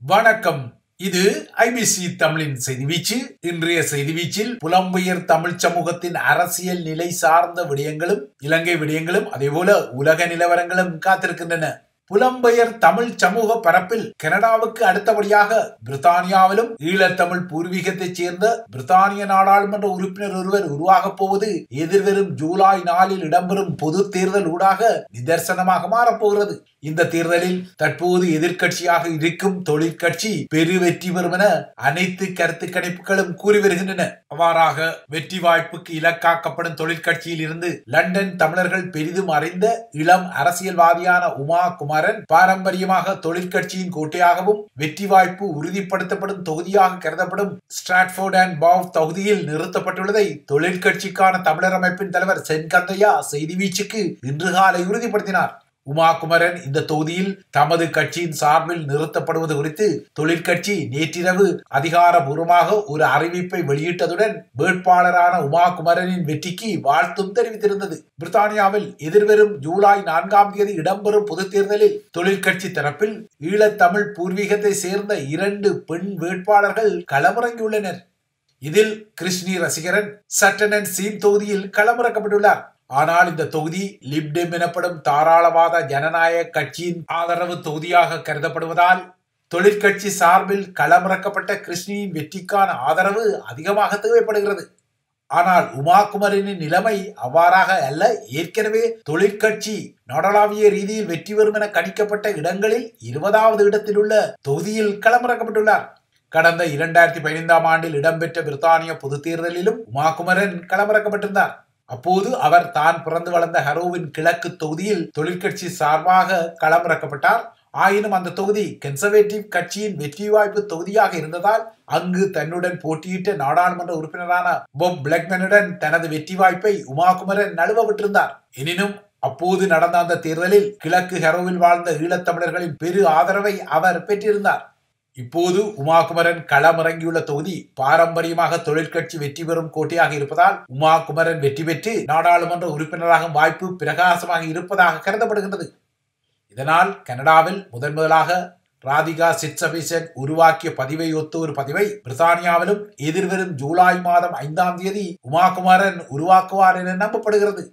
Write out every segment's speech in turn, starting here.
வணக்கம் இது ஐபிசி தமிழின் செய்தி வீச்சு இன்றைய செய்தி வீச்சில் புலம்பெயர் தமிழ் சமூகத்தின் அரசியல் நிலை சார்ந்த விடயங்களும் இலங்கை விடயங்களும் அதேபோல உலக நிலவரங்களும் காத்திருக்கின்றன புலம்பெயர் தமிழ் சமூக பரப்பில் கனடாவுக்கு அடுத்தபடியாக பிரித்தானியாவிலும் ஈழத்தமிழ் பூர்வீகத்தைச் சேர்ந்த பிரித்தானிய நாடாளுமன்ற உறுப்பினர் ஒருவர் உருவாகப் போவது எதிர்வரும் ஜூலை நாளில் இடம்பெறும் பொது தேர்தல் ஊடாக நிதர்சனமாக மாறப்போகிறது இந்த தேர்தலில் தற்போது எதிர்க்கட்சியாக இருக்கும் தொழிற்கட்சி பெரு வெற்றி பெறும் என அனைத்து கருத்து கணிப்புகளும் கூறி வருகின்றன அவ்வாறாக வெற்றி வாய்ப்புக்கு இலக்காக்கப்படும் தொழிற்கட்சியில் இருந்து லண்டன் தமிழர்கள் பெரிதும் அறிந்த இளம் அரசியல்வாதியான உமா குமாரன் பாரம்பரியமாக தொழிற்கட்சியின் கோட்டையாகவும் வெற்றி வாய்ப்பு உறுதிப்படுத்தப்படும் தொகுதியாக கருதப்படும் ஸ்ட்ராட்போர்ட் அண்ட் பாவ் தொகுதியில் நிறுத்தப்பட்டுள்ளதை தொழிற்கட்சிக்கான தமிழர் அமைப்பின் தலைவர் சென்கந்தையா செய்தி வீச்சுக்கு இன்று காலை உறுதிப்படுத்தினார் உமா குமரன் இந்த தொகுதியில் தமது கட்சியின் சார்பில் நிறுத்தப்படுவது குறித்து தொழிற்கட்சி நேற்றிரவு அதிகாரபூர்வமாக ஒரு அறிவிப்பை வெளியிட்டதுடன் வேட்பாளரான உமா குமரனின் வெற்றிக்கு வாழ்த்தும் தெரிவித்திருந்தது பிரித்தானியாவில் எதிர்வரும் ஜூலை நான்காம் தேதி இடம்பெறும் பொதுத் தேர்தலில் தொழிற்கட்சி தரப்பில் ஈழத்தமிழ் பூர்வீகத்தை சேர்ந்த இரண்டு பெண் வேட்பாளர்கள் களமிறங்கியுள்ளனர் இதில் கிருஷ்ணி ரசிகரன் சட்டனன் சீம் தொகுதியில் களமிறக்கப்பட்டுள்ளார் ஆனால் இந்த தொகுதி லிப்டெம் எனப்படும் தாராளவாத ஜனநாயக கட்சியின் ஆதரவு தொகுதியாக கருதப்படுவதால் தொழிற்கட்சி சார்பில் களமிறக்கப்பட்ட கிருஷ்ணியின் வெற்றிக்கான ஆதரவு அதிகமாக தேவைப்படுகிறது ஆனால் உமாகுமரனின் நிலைமை அவ்வாறாக அல்ல ஏற்கனவே தொழிற்கட்சி நாடளாவிய ரீதியில் வெற்றி பெறும் என கணிக்கப்பட்ட இடங்களில் இருபதாவது இடத்தில் உள்ள தொகுதியில் களமிறக்கப்பட்டுள்ளார் கடந்த இரண்டாயிரத்தி பதினைந்தாம் ஆண்டில் இடம்பெற்ற பிரித்தானிய பொதுத் தேர்தலிலும் உமாகுமரன் களமிறக்கப்பட்டிருந்தார் அப்போது அவர் தான் பிறந்து வளர்ந்த ஹரோவின் கிழக்கு தொகுதியில் தொழிற்கட்சி சார்பாக களமிறக்கப்பட்டார் ஆயினும் அந்த தொகுதி கன்சர்வேட்டிவ் கட்சியின் வெற்றி வாய்ப்பு தொகுதியாக இருந்ததால் அங்கு தன்னுடன் போட்டியிட்ட நாடாளுமன்ற உறுப்பினரான பொப் பிளாக்மேனுடன் தனது வெற்றி வாய்ப்பை உமாகுமரன் நழுவ விட்டிருந்தார் எனினும் அப்போது நடந்த அந்த தேர்தலில் கிழக்கு ஹெரோவில் வாழ்ந்த ஈழத்தமிழர்களின் பெரு ஆதரவை அவர் பெற்றிருந்தார் இப்போது உமாகுமரன் களமிறங்கியுள்ள தொகுதி பாரம்பரியமாக தொழிற்கட்சி வெற்றி பெறும் கோட்டையாக இருப்பதால் உமாகுமரன் வெற்றி பெற்று நாடாளுமன்ற உறுப்பினராகும் வாய்ப்பு பிரகாசமாக இருப்பதாக கருதப்படுகின்றது இதனால் கனடாவில் முதன் முதலாக ராதிகா சிட்சபிசன் உருவாக்கிய பதிவை ஒத்த ஒரு பதிவை பிரித்தானியாவிலும் எதிர்வரும் ஜூலை மாதம் ஐந்தாம் தேதி உமாகுமாரன் உருவாக்குவார் என நம்பப்படுகிறது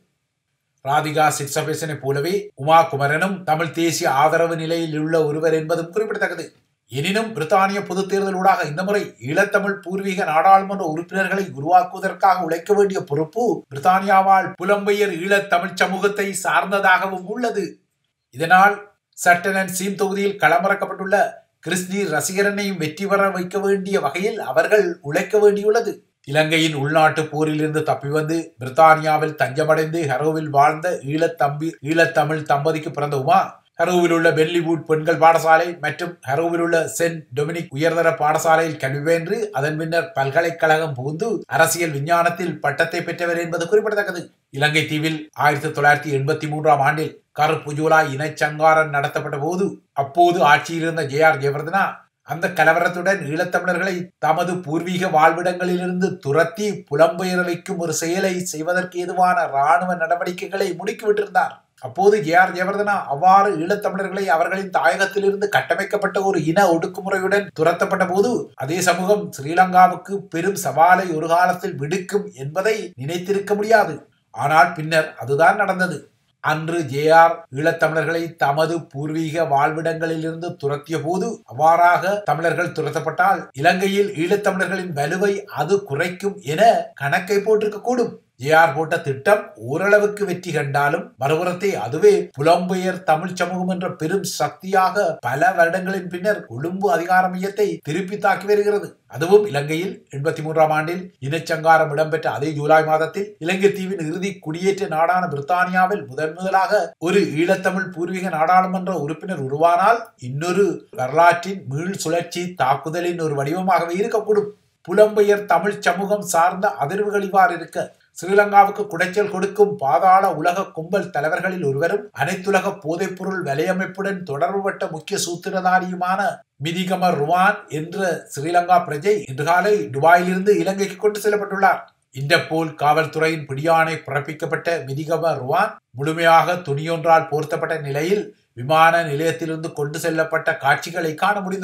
ராதிகா சிட்சபேசனை போலவே உமாகுமரனும் தமிழ் தேசிய ஆதரவு நிலையில் உள்ள ஒருவர் என்பதும் குறிப்பிடத்தக்கது எனினும் பிரித்தானிய பொதுத் தேர்தலூடாக இந்த முறை ஈழத்தமிழ் பூர்வீக நாடாளுமன்ற உறுப்பினர்களை உருவாக்குவதற்காக உழைக்க வேண்டிய பொறுப்பு பிரித்தானியாவால் புலம்பெயர் ஈழத்தமிழ் சமூகத்தை சார்ந்ததாகவும் உள்ளது இதனால் சட்டனன் சீம் தொகுதியில் களமிறக்கப்பட்டுள்ள கிறிஸ்டி ரசிகரனையும் வெற்றி பெற வைக்க வேண்டிய வகையில் அவர்கள் உழைக்க வேண்டியுள்ளது இலங்கையின் உள்நாட்டு போரிலிருந்து தப்பி வந்து பிரித்தானியாவில் தஞ்சமடைந்து ஹரோவில் வாழ்ந்த ஈழத்தம்பி ஈழத்தமிழ் தம்பதிக்கு பிறந்த உமா ஹரோவில் உள்ள பெல்லிவுட் பெண்கள் பாடசாலை மற்றும் ஹரோவில் உள்ள சென்ட் டொமினிக் உயர்தர பாடசாலையில் கல்வி பயின்று அதன் பின்னர் பல்கலைக்கழகம் புகுந்து அரசியல் விஞ்ஞானத்தில் பட்டத்தை பெற்றவர் என்பது குறிப்பிடத்தக்கது இலங்கை தீவில் ஆயிரத்தி தொள்ளாயிரத்தி எண்பத்தி மூன்றாம் ஆண்டில் கருப்பு ஜூலா இனச்சங்காரன் நடத்தப்பட்ட போது அப்போது ஆட்சியில் இருந்த ஜே ஆர் ஜெயவர்தனா அந்த கலவரத்துடன் ஈழத்தமிழர்களை தமது பூர்வீக வாழ்விடங்களிலிருந்து துரத்தி புலம்பெயர வைக்கும் ஒரு செயலை செய்வதற்கு ஏதுவான இராணுவ நடவடிக்கைகளை முடுக்கிவிட்டிருந்தார் அப்போது ஜே ஆர் ஜெயவர்தனா அவ்வாறு ஈழத்தமிழர்களை அவர்களின் தாயகத்திலிருந்து கட்டமைக்கப்பட்ட ஒரு இன ஒடுக்குமுறையுடன் துரத்தப்பட்ட போது அதே சமூகம் ஸ்ரீலங்காவுக்கு பெரும் சவாலை ஒரு காலத்தில் விடுக்கும் என்பதை நினைத்திருக்க முடியாது ஆனால் பின்னர் அதுதான் நடந்தது அன்று ஜே ஆர் ஈழத்தமிழர்களை தமது பூர்வீக வாழ்விடங்களிலிருந்து துரத்திய போது அவ்வாறாக தமிழர்கள் துரத்தப்பட்டால் இலங்கையில் ஈழத்தமிழர்களின் வலுவை அது குறைக்கும் என கணக்கை போட்டிருக்க கூடும் ஜேஆர் போட்ட திட்டம் ஓரளவுக்கு வெற்றி கண்டாலும் மறுபுறத்தை அதுவே புலம்பெயர் தமிழ் சமூகம் என்ற பெரும் சக்தியாக பல வருடங்களின் பின்னர் கொழும்பு அதிகார மையத்தை திருப்பி தாக்கி வருகிறது அதுவும் இலங்கையில் எண்பத்தி மூன்றாம் ஆண்டில் இனச்சங்காரம் இடம்பெற்ற அதே ஜூலை மாதத்தில் இலங்கை தீவின் இறுதி குடியேற்ற நாடான பிரித்தானியாவில் முதன் முதலாக ஒரு ஈழத்தமிழ் பூர்வீக நாடாளுமன்ற உறுப்பினர் உருவானால் இன்னொரு வரலாற்றின் மீள் சுழற்சி தாக்குதலின் ஒரு வடிவமாகவே இருக்கக்கூடும் புலம்பெயர் தமிழ் சமூகம் சார்ந்த அதிர்வுகள் இவ்வாறு இருக்க ஸ்ரீலங்காவுக்கு குடைச்சல் கொடுக்கும் பாதாள உலக கும்பல் தலைவர்களில் ஒருவரும் அனைத்துலக போதைப்பொருள் வலையமைப்புடன் தொடர்புபட்ட முக்கிய சூத்திரதாரியுமான மிதிகம ருவான் என்ற ஸ்ரீலங்கா பிரஜை இன்று காலை துபாயிலிருந்து இலங்கைக்கு கொண்டு செல்லப்பட்டுள்ளார் இன்டர்போல் காவல்துறையின் பிடியாணை பிறப்பிக்கப்பட்ட மிதிகம ருவான் முழுமையாக துணியொன்றால் போர்த்தப்பட்ட நிலையில் விமான நிலையத்திலிருந்து கொண்டு செல்லப்பட்ட காட்சிகளை காண முடிந்தது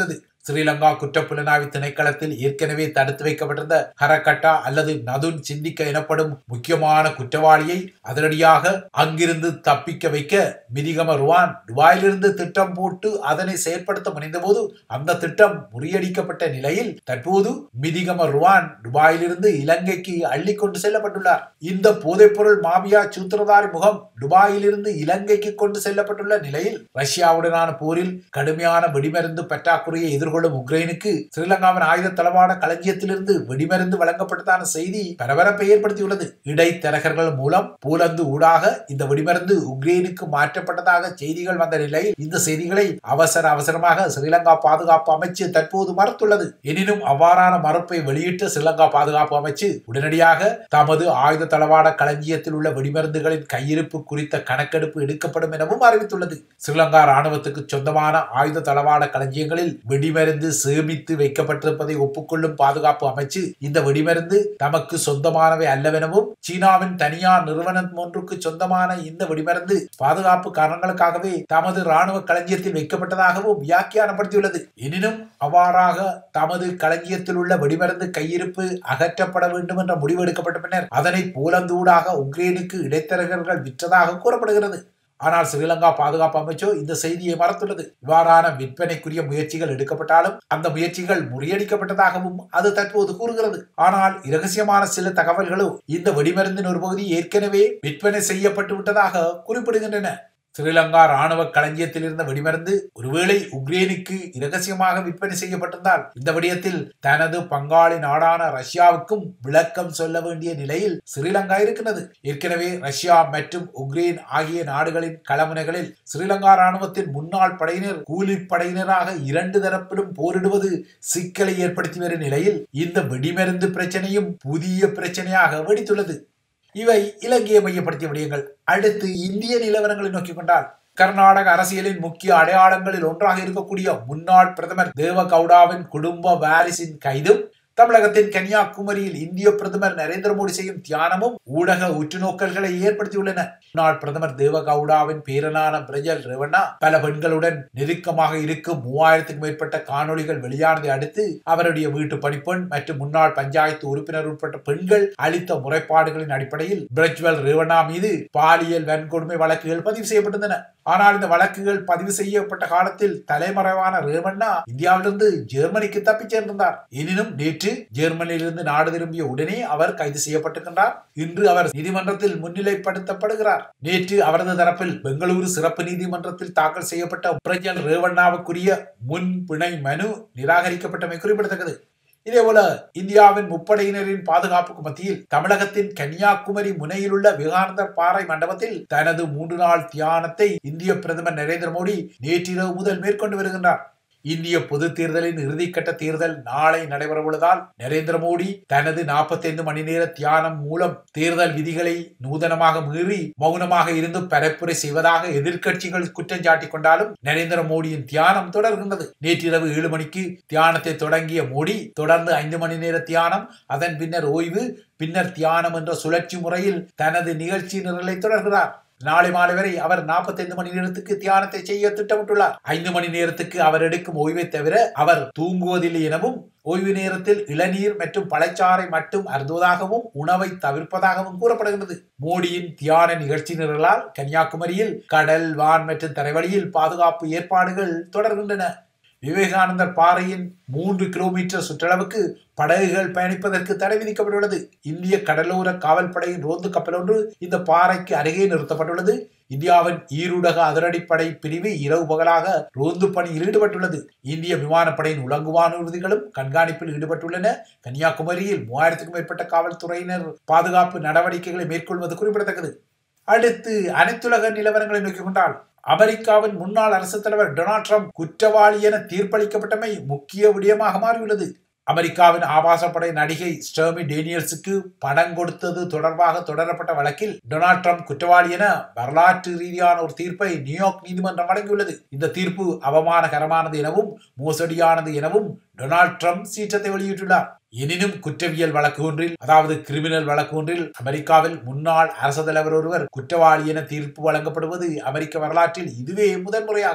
ஸ்ரீலங்கா குற்றப்புலனாய்வு திணைக்களத்தில் ஏற்கனவே தடுத்து வைக்கப்பட்டிருந்த ஹரகட்டா அல்லது நதுன் சிந்திக்க எனப்படும் முக்கியமான குற்றவாளியை அதிரடியாக அங்கிருந்து தப்பிக்க வைக்க மிதிகம ருவான் துபாயிலிருந்து திட்டம் போட்டு அதனை செயற்படுத்த முனைந்தபோது அந்த திட்டம் முறியடிக்கப்பட்ட நிலையில் தற்போது மிதிகம ருவான் துபாயிலிருந்து இலங்கைக்கு அள்ளி கொண்டு செல்லப்பட்டுள்ளார் இந்த போதைப்பொருள் மாபியா சூத்திரதாரி முகம் துபாயிலிருந்து இலங்கைக்கு கொண்டு செல்லப்பட்டுள்ள நிலையில் ரஷ்யாவுடனான போரில் கடுமையான வெடிமருந்து பற்றாக்குறையை எதிர்கொள்ளும் உக்ரைனுக்கு ஸ்ரீலங்காவின் ஆயுத தளவாட களஞ்சியத்திலிருந்து வெடிமருந்து வழங்கப்பட்டதான செய்தி பரபரப்பை ஏற்படுத்தியுள்ளது இடைத்தரகர்கள் மூலம் போலந்து ஊடாக இந்த வெடிமருந்து உக்ரைனுக்கு மாற்றப்பட்டதாக செய்திகள் வந்த நிலையில் இந்த செய்திகளை அவசர அவசரமாக ஸ்ரீலங்கா பாதுகாப்பு அமைச்சு தற்போது மறுத்துள்ளது எனினும் அவ்வாறான மறுப்பை வெளியிட்ட ஸ்ரீலங்கா பாதுகாப்பு அமைச்சு உடனடியாக தமது ஆயுத தளவாட களஞ்சியத்தில் உள்ள வெடிமருந்துகளின் கையிருப்பு குறித்த கணக்கெடுப்பு எடுக்கப்படும் எனவும் அறிவித்துள்ளது ஸ்ரீலங்கா ராணுவத்துக்கு சொந்தமான ஆயுத தளவாட களஞ்சியங்களில் வெடிமருந்து சேமித்து வைக்கப்பட்டிருப்பதை ஒப்புக்கொள்ளும் பாதுகாப்பு அமைச்சு இந்த வெடிமருந்து தமக்கு சொந்தமானவை அல்லவெனவும் சீனாவின் தனியார் நிறுவனம் ஒன்றுக்கு சொந்தமான இந்த வெடிமருந்து பாதுகாப்பு காரணங்களுக்காகவே தமது ராணுவ களஞ்சியத்தில் வைக்கப்பட்டதாகவும் வியாக்கியானப்படுத்தியுள்ளது எனினும் அவ்வாறாக தமது களஞ்சியத்தில் உள்ள வெடிமருந்து கையிருப்பு அகற்றப்பட வேண்டும் என்ற முடிவு எடுக்கப்பட்ட பின்னர் அதனை போலந்தூடாக உக்ரைனுக்கு இடைத்தரகர்கள் விற்றதாக கூறப்படுகிறது ஆனால் ஸ்ரீலங்கா பாதுகாப்பு அமைச்சோ இந்த செய்தியை மறத்துள்ளது இவ்வாறான விற்பனைக்குரிய முயற்சிகள் எடுக்கப்பட்டாலும் அந்த முயற்சிகள் முறியடிக்கப்பட்டதாகவும் அது தற்போது கூறுகிறது ஆனால் இரகசியமான சில தகவல்களோ இந்த வெடிமருந்தின் ஒரு பகுதி ஏற்கனவே விற்பனை செய்யப்பட்டு விட்டதாக குறிப்பிடுகின்றன ஸ்ரீலங்கா ராணுவ களஞ்சியத்தில் இருந்த வெடிமருந்து ஒருவேளை உக்ரைனுக்கு இரகசியமாக விற்பனை செய்யப்பட்டிருந்தால் இந்த விடயத்தில் தனது பங்காளி நாடான ரஷ்யாவுக்கும் விளக்கம் சொல்ல வேண்டிய நிலையில் ஸ்ரீலங்கா இருக்கிறது ஏற்கனவே ரஷ்யா மற்றும் உக்ரைன் ஆகிய நாடுகளின் களமுனைகளில் ஸ்ரீலங்கா ராணுவத்தின் முன்னாள் படையினர் கூலிப்படையினராக இரண்டு தரப்பிலும் போரிடுவது சிக்கலை ஏற்படுத்தி வரும் நிலையில் இந்த வெடிமருந்து பிரச்சனையும் புதிய பிரச்சனையாக வெடித்துள்ளது இவை இலங்கையை மையப்படுத்திய விடயங்கள் அடுத்து இந்திய நிலவரங்களை நோக்கிக் கொண்டால் கர்நாடக அரசியலின் முக்கிய அடையாளங்களில் ஒன்றாக இருக்கக்கூடிய முன்னாள் பிரதமர் தேவகவுடாவின் குடும்ப வாரிசின் கைதும் தமிழகத்தின் கன்னியாகுமரியில் இந்திய பிரதமர் நரேந்திர மோடி செய்யும் தியானமும் ஊடக உற்றுநோக்கல்களை ஏற்படுத்தியுள்ளன முன்னாள் பிரதமர் தேவகவுடாவின் பேரனான பிரஜல் ரேவண்ணா பல பெண்களுடன் நெருக்கமாக இருக்கும் மூவாயிரத்துக்கும் மேற்பட்ட காணொளிகள் வெளியானதை அடுத்து அவருடைய வீட்டு பணிப்பெண் மற்றும் முன்னாள் பஞ்சாயத்து உறுப்பினர் உட்பட்ட பெண்கள் அளித்த முறைப்பாடுகளின் அடிப்படையில் பிரஜ்வல் ரேவண்ணா மீது பாலியல் வன்கொடுமை வழக்குகள் பதிவு செய்யப்பட்டிருந்தன ஆனால் இந்த வழக்குகள் பதிவு செய்யப்பட்ட காலத்தில் தலைமறைவான ரேவண்ணா இந்தியாவிலிருந்து ஜெர்மனிக்கு தப்பிச் சென்றிருந்தார் எனினும் நேற்று ஜெர்மனியிலிருந்து நாடு திரும்பிய உடனே அவர் கைது செய்யப்பட்டிருக்கின்றார் இன்று அவர் நீதிமன்றத்தில் முன்னிலைப்படுத்தப்படுகிறார் நேற்று அவரது தரப்பில் பெங்களூரு சிறப்பு நீதிமன்றத்தில் தாக்கல் செய்யப்பட்ட பிரஜல் ரேவண்ணாவுக்குரிய முன் பிணை மனு நிராகரிக்கப்பட்டமை குறிப்பிடத்தக்கது இதேபோல இந்தியாவின் முப்படையினரின் பாதுகாப்புக்கு மத்தியில் தமிழகத்தின் கன்னியாகுமரி முனையில் உள்ள விவேகானந்தர் பாறை மண்டபத்தில் தனது மூன்று நாள் தியானத்தை இந்திய பிரதமர் நரேந்திர மோடி நேற்றிரவு முதல் மேற்கொண்டு வருகின்றார் இந்திய பொது தேர்தலின் இறுதிக்கட்ட தேர்தல் நாளை நடைபெறவுள்ளதால் நரேந்திர மோடி தனது நாற்பத்தைந்து மணி நேர தியானம் மூலம் தேர்தல் விதிகளை நூதனமாக மீறி மௌனமாக இருந்து பரப்புரை செய்வதாக எதிர்க்கட்சிகள் குற்றம் சாட்டிக் கொண்டாலும் நரேந்திர மோடியின் தியானம் தொடர்கின்றது நேற்றிரவு ஏழு மணிக்கு தியானத்தை தொடங்கிய மோடி தொடர்ந்து ஐந்து மணி நேர தியானம் அதன் பின்னர் ஓய்வு பின்னர் தியானம் என்ற சுழற்சி முறையில் தனது நிகழ்ச்சி நிரலை தொடர்கிறார் நாளை மாலை வரை அவர் நாற்பத்தைந்து மணி நேரத்துக்கு தியானத்தை செய்ய திட்டமிட்டுள்ளார் ஐந்து மணி நேரத்துக்கு அவர் எடுக்கும் ஓய்வை தவிர அவர் தூங்குவதில்லை எனவும் ஓய்வு நேரத்தில் இளநீர் மற்றும் பழச்சாறை மட்டும் அருந்துவதாகவும் உணவை தவிர்ப்பதாகவும் கூறப்படுகிறது மோடியின் தியான நிகழ்ச்சி நிரலால் கன்னியாகுமரியில் கடல் வான் மற்றும் தரைவழியில் பாதுகாப்பு ஏற்பாடுகள் தொடர்கின்றன விவேகானந்தர் பாறையின் மூன்று கிலோமீட்டர் சுற்றளவுக்கு படகுகள் பயணிப்பதற்கு தடை விதிக்கப்பட்டுள்ளது இந்திய கடலோர காவல்படையின் ரோந்து கப்பல் ஒன்று இந்த பாறைக்கு அருகே நிறுத்தப்பட்டுள்ளது இந்தியாவின் ஈருடக அதிரடிப்படை பிரிவு இரவு பகலாக ரோந்து பணியில் ஈடுபட்டுள்ளது இந்திய விமானப்படையின் உலங்குவானூர்திகளும் கண்காணிப்பில் ஈடுபட்டுள்ளன கன்னியாகுமரியில் மூவாயிரத்துக்கும் மேற்பட்ட காவல்துறையினர் பாதுகாப்பு நடவடிக்கைகளை மேற்கொள்வது குறிப்பிடத்தக்கது அடுத்து அனைத்துலக நிலவரங்களை நோக்கிக் கொண்டால் அமெரிக்காவின் முன்னாள் அரசு தலைவர் டொனால்ட் ட்ரம்ப் குற்றவாளி என தீர்ப்பளிக்கப்பட்டமை முக்கிய விடயமாக மாறியுள்ளது அமெரிக்காவின் ஆபாசப்படை நடிகை ஸ்டர்மி டேனியல்ஸுக்கு பணம் கொடுத்தது தொடர்பாக தொடரப்பட்ட வழக்கில் டொனால்ட் ட்ரம்ப் குற்றவாளி என வரலாற்று ரீதியான ஒரு தீர்ப்பை நியூயார்க் நீதிமன்றம் வழங்கியுள்ளது இந்த தீர்ப்பு அவமானகரமானது எனவும் மோசடியானது எனவும் டொனால்ட் ட்ரம்ப் சீற்றத்தை வெளியிட்டுள்ளார் எனினும் குற்றவியல் வழக்கு ஒன்றில் அதாவது கிரிமினல் வழக்கு ஒன்றில் அமெரிக்காவில் முன்னாள் அரசு தலைவர் ஒருவர் குற்றவாளி என தீர்ப்பு வழங்கப்படுவது அமெரிக்க வரலாற்றில் இதுவே முதன்முறையாகும்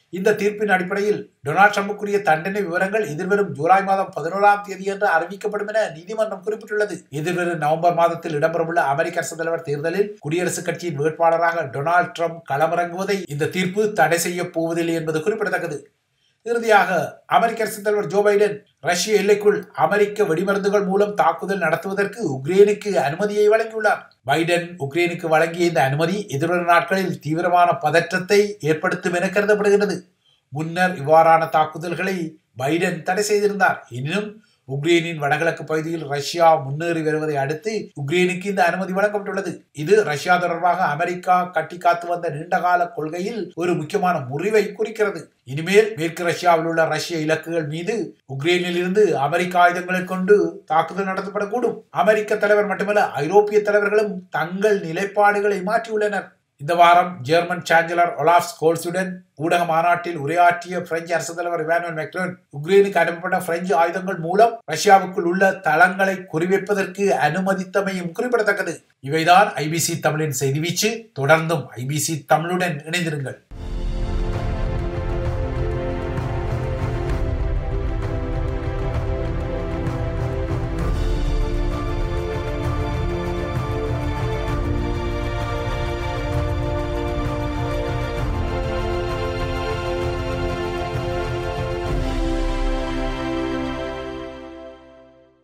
இந்த தீர்ப்பின் அடிப்படையில் டொனால்ட் ட்ரம்புக்குரிய தண்டனை விவரங்கள் எதிர்வரும் ஜூலை மாதம் பதினோராம் தேதி என்று அறிவிக்கப்படும் என நீதிமன்றம் குறிப்பிட்டுள்ளது எதிர்வரும் நவம்பர் மாதத்தில் இடம்பெறவுள்ள அமெரிக்க அரசு தலைவர் தேர்தலில் குடியரசுக் கட்சியின் வேட்பாளராக டொனால்ட் ட்ரம்ப் களமிறங்குவதை இந்த தீர்ப்பு தடை செய்ய போவதில்லை என்பது குறிப்பிடத்தக்கது இறுதியாக அமெரிக்க அரசு தலைவர் ஜோ பைடன் ரஷ்ய எல்லைக்குள் அமெரிக்க வெடிமருந்துகள் மூலம் தாக்குதல் நடத்துவதற்கு உக்ரைனுக்கு அனுமதியை வழங்கியுள்ளார் பைடன் உக்ரைனுக்கு வழங்கிய இந்த அனுமதி எதிர்வரும் நாட்களில் தீவிரமான பதற்றத்தை ஏற்படுத்தும் என கருதப்படுகிறது முன்னர் இவ்வாறான தாக்குதல்களை பைடன் தடை செய்திருந்தார் எனினும் உக்ரைனின் வடகிழக்கு பகுதியில் ரஷ்யா முன்னேறி வருவதை அடுத்து உக்ரைனுக்கு இந்த அனுமதி வழங்கப்பட்டுள்ளது இது ரஷ்யா தொடர்பாக அமெரிக்கா கட்டி காத்து வந்த நீண்டகால கொள்கையில் ஒரு முக்கியமான முறிவை குறிக்கிறது இனிமேல் மேற்கு ரஷ்யாவில் உள்ள ரஷ்ய இலக்குகள் மீது உக்ரைனில் இருந்து அமெரிக்க ஆயுதங்களை கொண்டு தாக்குதல் நடத்தப்படக்கூடும் அமெரிக்க தலைவர் மட்டுமல்ல ஐரோப்பிய தலைவர்களும் தங்கள் நிலைப்பாடுகளை மாற்றியுள்ளனர் இந்த வாரம் ஜெர்மன் சான்சலர் ஒலாஃப் ஸ்கோல்ஸுடன் ஊடக மாநாட்டில் உரையாற்றிய பிரெஞ்சு அரசு தலைவர் இவானுவல் மேக்ரோன் உக்ரைனுக்கு அனுப்பப்பட்ட பிரெஞ்சு ஆயுதங்கள் மூலம் ரஷ்யாவுக்குள் உள்ள தளங்களை குறிவைப்பதற்கு அனுமதித்தமையும் குறிப்பிடத்தக்கது இவைதான் ஐபிசி தமிழின் செய்தி வீச்சு தொடர்ந்தும் ஐபிசி தமிழுடன் இணைந்திருங்கள்